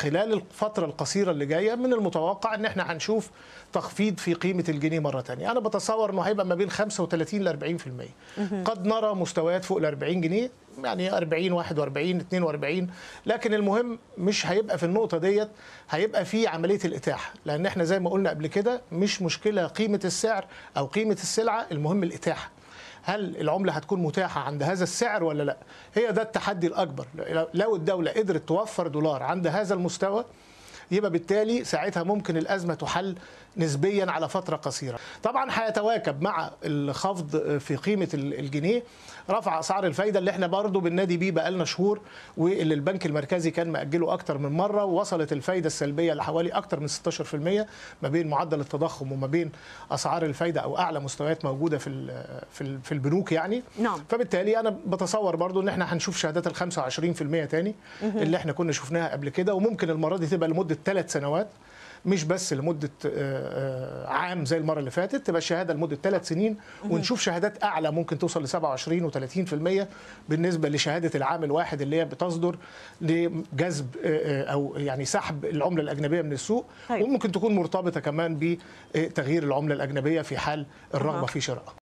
خلال الفتره القصيره اللي جايه من المتوقع ان احنا هنشوف تخفيض في قيمه الجنيه مره ثانيه انا بتصور انه هيبقى ما بين 35 ل 40% قد نرى مستويات فوق ال 40 جنيه يعني 40 41 42 لكن المهم مش هيبقى في النقطه ديت هيبقى في عمليه الاتاحه لان احنا زي ما قلنا قبل كده مش مشكله قيمه السعر او قيمه السلعه المهم الاتاحه هل العملة هتكون متاحة عند هذا السعر ولا لا هي ده التحدي الأكبر لو الدولة قدرت توفر دولار عند هذا المستوى يبقى بالتالي ساعتها ممكن الأزمة تحل نسبيا على فترة قصيرة طبعا هيتواكب مع الخفض في قيمة الجنيه رفع أسعار الفايدة اللي احنا برضو بالنادي بيه بقالنا شهور واللي البنك المركزي كان مأجله أكتر من مرة ووصلت الفايدة السلبية لحوالي أكتر من 16% ما بين معدل التضخم وما بين أسعار الفايدة أو أعلى مستويات موجودة في في في البنوك يعني نعم. فبالتالي أنا بتصور برضو إن احنا هنشوف شهادات ال 25% تاني اللي احنا كنا شفناها قبل كده وممكن المرة دي تبقى لمدة ثلاث سنوات مش بس لمده عام زي المره اللي فاتت تبقى الشهاده لمده ثلاث سنين ونشوف شهادات اعلى ممكن توصل ل 27 و30% بالنسبه لشهاده العام الواحد اللي هي بتصدر لجذب او يعني سحب العمله الاجنبيه من السوق طيب. وممكن تكون مرتبطه كمان بتغيير العمله الاجنبيه في حال الرغبه أها. في شرائها